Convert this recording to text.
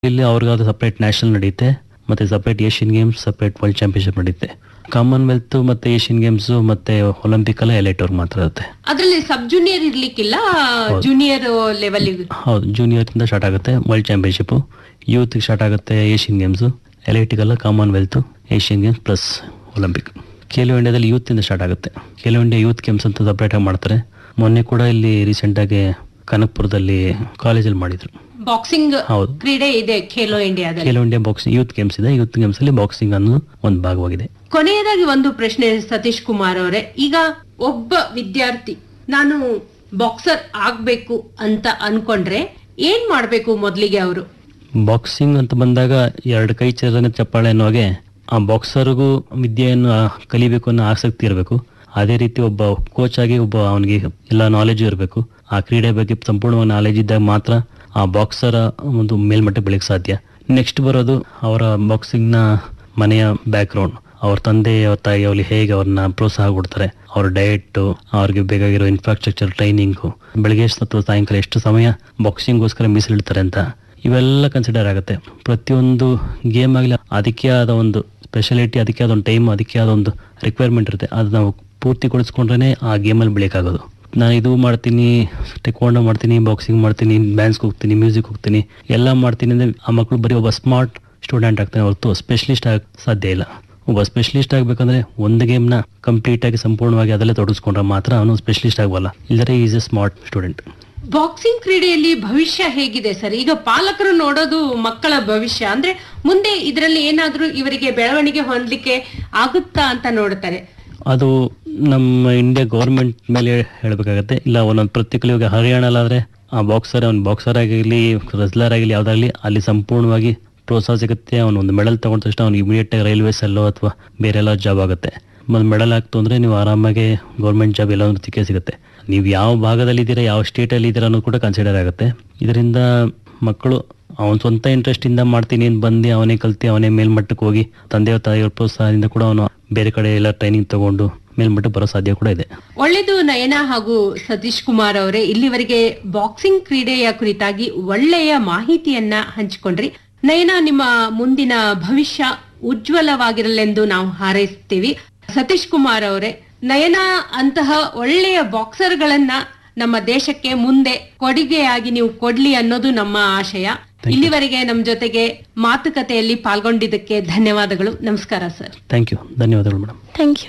ಇಲ್ಲಿ ಅವ್ರಿಗಾದ separate national ನಡೆಯುತ್ತೆ ಮತ್ತೆ separate Asian games separate world championship ನಡೆಯುತ್ತೆ ಕಾಮನ್ವೆಲ್ತ್ ಮತ್ತೆ ಏಷ್ಯನ್ ಗೇಮ್ಸ್ ಮತ್ತೆ ಒಲಿಂಪಿಕ್ ಎಲ್ಲ ಎಲೈಟ್ ಅವ್ರಿಗೆ ಮಾತ್ರ ಇರುತ್ತೆ ಅದ್ರಲ್ಲಿ ಸಬ್ ಜೂನಿಯರ್ ಇರ್ಲಿಕ್ಕಿಲ್ಲ ಜೂನಿಯರ್ ಲೆವೆಲ್ ಹೌದು ಜೂನಿಯರ್ ಇಂದ ಸ್ಟಾರ್ಟ್ ಆಗುತ್ತೆ ವರ್ಲ್ಡ್ ಚಾಂಪಿಯನ್ಶಿಪ್ ಯೂತ್ ಸ್ಟಾರ್ಟ್ ಆಗುತ್ತೆ ಏಷ್ಯನ್ ಗೇಮ್ಸ್ ಎಲೈಟಿಗೆಲ್ಲ Commonwealth Asian games plus Olympic Khelo ಇಂಡಿಯಾದಲ್ಲಿ ಯೂತ್ ಇಂದ ಸ್ಟಾರ್ಟ್ ಆಗುತ್ತೆ ಖೇಲೋ ಇಂಡಿಯಾ ಯೂತ್ ಗೇಮ್ಸ್ ಅಂತ ಸಪ್ರೇಟ್ ಆಗಿ ಮಾಡ್ತಾರೆ ಮೊನ್ನೆ ಕೂಡ ಇಲ್ಲಿ ರೀಸೆಂಟ್ ಆಗಿ ಕನಕ್ಪುರದಲ್ಲಿ ಕಾಲೇಜಲ್ಲಿ ಮಾಡಿದ್ರು ಬಾಕ್ಸಿಂಗ್ ಹೌದು ಕ್ರೀಡೆ ಇದೆ ಖೇಲೋ ಇಂಡಿಯಾದಲ್ಲಿ Khelo India boxing youth games ಇದೆ ಯೂತ್ ಗೇಮ್ಸ್ ಅಲ್ಲಿ ಬಾಕ್ಸಿಂಗ್ ಅನ್ನೋದು ಒಂದು ಭಾಗವಾಗಿದೆ ಕೊನೆಯದಾಗಿ ಒಂದು ಪ್ರಶ್ನೆ ಸತೀಶ್ ಕುಮಾರ್ ಅವರೇ ಈಗ ಒಬ್ಬ ವಿದ್ಯಾರ್ಥಿ ನಾನು ಬಾಕ್ಸರ್ ಆಗ್ಬೇಕು ಅಂತ ಅನ್ಕೊಂಡ್ರೆ ಏನ್ ಮಾಡ್ಬೇಕು ಮೊದ್ಲಿಗೆ ಅವರು ಬಾಕ್ಸಿಂಗ್ ಅಂತ ಬಂದಾಗ ಎರಡು ಕೈ ಚೇರನೆ ಚಪ್ಪಾಳೆ ಅನ್ನೋ ಹಾಗೆ ಆ ಬಾಕ್ಸರ್ಗೂ ವಿದ್ಯೆಯನ್ನು ಆ, ಕಲಿಬೇಕು ಅನ್ನೋ ಆಸಕ್ತಿ ಇರಬೇಕು ಅದೇ ರೀತಿ ಒಬ್ಬ ಕೋಚ್ ಆಗಿ ಒಬ್ಬ ಅವನಿಗೆ ಎಲ್ಲ ನಾಲೆಜ್ ಇರಬೇಕು ಆ ಕ್ರೀಡೆ ಬಗ್ಗೆ ಸಂಪೂರ್ಣವಾಗಿ ನಾಲೆಜ್ ಇದ್ದಾಗ ಮಾತ್ರ ಆ ಬಾಕ್ಸರ ಒಂದು ಮೇಲ್ಮಟ್ಟ ಬೆಳಕ್ಕೆ ಸಾಧ್ಯ ನೆಕ್ಸ್ಟ್ ಬರೋದು ಅವರ ಬಾಕ್ಸಿಂಗ್ನ ಮನೆಯ ಬ್ಯಾಕ್ಗ್ರೌಂಡ್ ಅವ್ರ ತಂದೆ ಅವ್ರ ತಾಯಿ ಅವ್ರಿಗೆ ಹೇಗೆ ಅವ್ರನ್ನ ಪ್ರೋತ್ಸಾಹ ಕೊಡ್ತಾರೆ ಅವ್ರ ಡಯಟ್ ಅವ್ರಿಗೆ ಬೇಕಾಗಿರೋ ಇನ್ಫ್ರಾಸ್ಟ್ರಕ್ಚರ್ ಟ್ರೈನಿಂಗು ಬೆಳಗ್ಗೆ ಅಥವಾ ಸಾಯಂಕಾಲ ಎಷ್ಟು ಸಮಯ ಬಾಕ್ಸಿಂಗ್ಗೋಸ್ಕರ ಮೀಸಲಿಡ್ತಾರೆ ಅಂತ ಇವೆಲ್ಲ ಕನ್ಸಿಡರ್ ಆಗುತ್ತೆ ಪ್ರತಿಯೊಂದು ಗೇಮ್ ಆಗಲಿ ಅದಕ್ಕೆ ಆದ ಒಂದು ಸ್ಪೆಷಾಲಿಟಿ ಅದಕ್ಕೆ ಆದ ಒಂದು ಟೈಮ್ ಅದಕ್ಕೆ ಆದ ಒಂದು ರಿಕ್ವೈರ್ಮೆಂಟ್ ಇರುತ್ತೆ ಅದು ನಾವು ಪೂರ್ತಿಗೊಳಿಸ್ಕೊಂಡ್ರೆ ಆ ಗೇಮಲ್ಲಿ ಬೆಳಕಾಗೋದು ನಾನು ಇದು ಮಾಡ್ತೀನಿ ಟೆಕ್ವಾಂಡೋ ಮಾಡ್ತೀನಿ ಬಾಕ್ಸಿಂಗ್ ಮಾಡ್ತೀನಿ ಡ್ಯಾನ್ಸ್ಗೆ ಹೋಗ್ತೀನಿ ಮ್ಯೂಸಿಕ್ ಹೋಗ್ತೀನಿ ಎಲ್ಲ ಮಾಡ್ತೀನಿ ಅಂದರೆ ಆ ಮಕ್ಕಳು ಬರೀ ಒಬ್ಬ ಸ್ಮಾರ್ಟ್ ಸ್ಟೂಡೆಂಟ್ ಆಗ್ತಾನೆ ಹೊರತು ಸ್ಪೆಷಲಿಸ್ಟ್ ಆಗ ಸಾಧ್ಯ ಇಲ್ಲ ಒಬ್ಬ ಸ್ಪೆಷಲಿಸ್ಟ್ ಆಗಬೇಕಂದ್ರೆ ಒಂದು ಗೇಮ್ನ ಕಂಪ್ಲೀಟ್ ಆಗಿ ಸಂಪೂರ್ಣವಾಗಿ ಅದರಲ್ಲೇ ತೊಡಗಿಸ್ಕೊಂಡ್ರೆ ಮಾತ್ರ ಅವನು ಸ್ಪೆಷಲಿಸ್ಟ್ ಆಗಬಲ್ಲ ಇಲ್ಲದ್ರೆ is a smart student boxing ಕ್ರೀಡೆಯಲ್ಲಿ ಭವಿಷ್ಯ ಹೇಗಿದೆ ಸರ್ ಈಗ ಪಾಲಕರು ನೋಡೋದು ಮಕ್ಕಳ ಭವಿಷ್ಯ ಅಂದ್ರೆ ಮುಂದೆ ಇದರಲ್ಲಿ ಏನಾದ್ರೂ ಇವರಿಗೆ ಬೆಳವಣಿಗೆ ಹೊಂದಲಿಕ್ಕೆ ಆಗುತ್ತಾ ಅಂತ ನೋಡ್ತಾರೆ ಅದು ನಮ್ಮ ಇಂಡಿಯಾ ಗೌರ್ಮೆಂಟ್ ಮೇಲೆ ಹೇಳಬೇಕಾಗತ್ತೆ ಇಲ್ಲ ಒಂದೊಂದು ಪ್ರತಿಕೂಲ ಇವಾಗ ಹರಿಯಾಣಲಾದ್ರೆ ಆ ಬಾಕ್ಸರ್ ಅವ್ನು ಬಾಕ್ಸರ್ ಆಗಿರಲಿ ರೆಸ್ಲರ್ ಆಗಿರಲಿ ಯಾವ್ದಾಗಲಿ ಅಲ್ಲಿ ಸಂಪೂರ್ಣವಾಗಿ ಪ್ರೋತ್ಸಾಹ ಸಿಗುತ್ತೆ ಅವನು ಒಂದು ಮೆಡಲ್ ತಗೊಂಡ ತಕ್ಷಣ ಅವ್ನು ಇಮಿಡಿಯೇಟ್ ಆಗಿ ರೈಲ್ವೇಸ್ ಅಲ್ಲೋ ಅಥವಾ ಬೇರೆ ಎಲ್ಲ ಜಾಬ್ ಆಗುತ್ತೆ ಒಂದು ಮೆಡಲ್ ಆಗ್ತು ಅಂದ್ರೆ ನೀವು ಆರಾಮಾಗಿ ಗೌರ್ಮೆಂಟ್ ಜಾಬ್ ಎಲ್ಲ ಒಂದು ಸಿಕ್ಕೇ ಸಿಗುತ್ತೆ ನೀವು ಯಾವ ಭಾಗದಲ್ಲಿ ಇದ್ದೀರಾ ಯಾವ ಸ್ಟೇಟಲ್ಲಿ ಇದ್ದೀರಾ ಅನ್ನೋದು ಕೂಡ ಕನ್ಸಿಡರ್ ಆಗುತ್ತೆ ಇದರಿಂದ ಮಕ್ಕಳು ಅವನ ಸ್ವಂತ ಇಂಟ್ರೆಸ್ಟ್ ಇಂದ ಮಾಡ್ತೀನಿ ಅಂತ ಬಂದು ಅವನೇ ಕಲ್ತಿ ಅವನೇ ಮೇಲ್ಮಟ್ಟಕ್ಕೆ ಹೋಗಿ ತಂದೆಯ ತಾಯಿಯವ್ರ ಪ್ರೋತ್ಸಾಹದಿಂದ ಕೂಡ ಅವನು ಬೇರೆ ಕಡೆ ಎಲ್ಲ ಟ್ರೈನಿಂಗ್ ತಗೊಂಡು ಮೇಲ್ಮಟ್ಟಕ್ಕೆ ಬರೋ ಸಾಧ್ಯ ಕೂಡ ಇದೆ ಒಳ್ಳೆದು ನಯನ ಹಾಗೂ ಸತೀಶ್ ಕುಮಾರ್ ಅವರೇ ಇಲ್ಲಿವರೆಗೆ ಬಾಕ್ಸಿಂಗ್ ಕ್ರೀಡೆಯ ಕುರಿತಾಗಿ ಒಳ್ಳೆಯ ಮಾಹಿತಿಯನ್ನ ಹಂಚಿಕೊಂಡ್ರಿ ನಯನ ನಿಮ್ಮ ಮುಂದಿನ ಭವಿಷ್ಯ ಉಜ್ವಲವಾಗಿರಲೆಂದು ನಾವು ಹಾರೈಸ್ತೀವಿ ಸತೀಶ್ ಕುಮಾರ್ ಅವರೇ ನಯನ ಅಂತಹ ಒಳ್ಳೆಯ ಬಾಕ್ಸರ್ಗಳನ್ನ ನಮ್ಮ ದೇಶಕ್ಕೆ ಮುಂದೆ ಕೊಡುಗೆಯಾಗಿ ನೀವು ಕೊಡ್ಲಿ ಅನ್ನೋದು ನಮ್ಮ ಆಶಯ ಇಲ್ಲಿವರೆಗೆ ನಮ್ಮ ಜೊತೆಗೆ ಮಾತುಕತೆಯಲ್ಲಿ ಪಾಲ್ಗೊಂಡಿದ್ದಕ್ಕೆ ಧನ್ಯವಾದಗಳು ನಮಸ್ಕಾರ ಸರ್ ಥ್ಯಾಂಕ್ ಯು ಧನ್ಯವಾದಗಳು ಮೇಡಮ್ ಥ್ಯಾಂಕ್ ಯು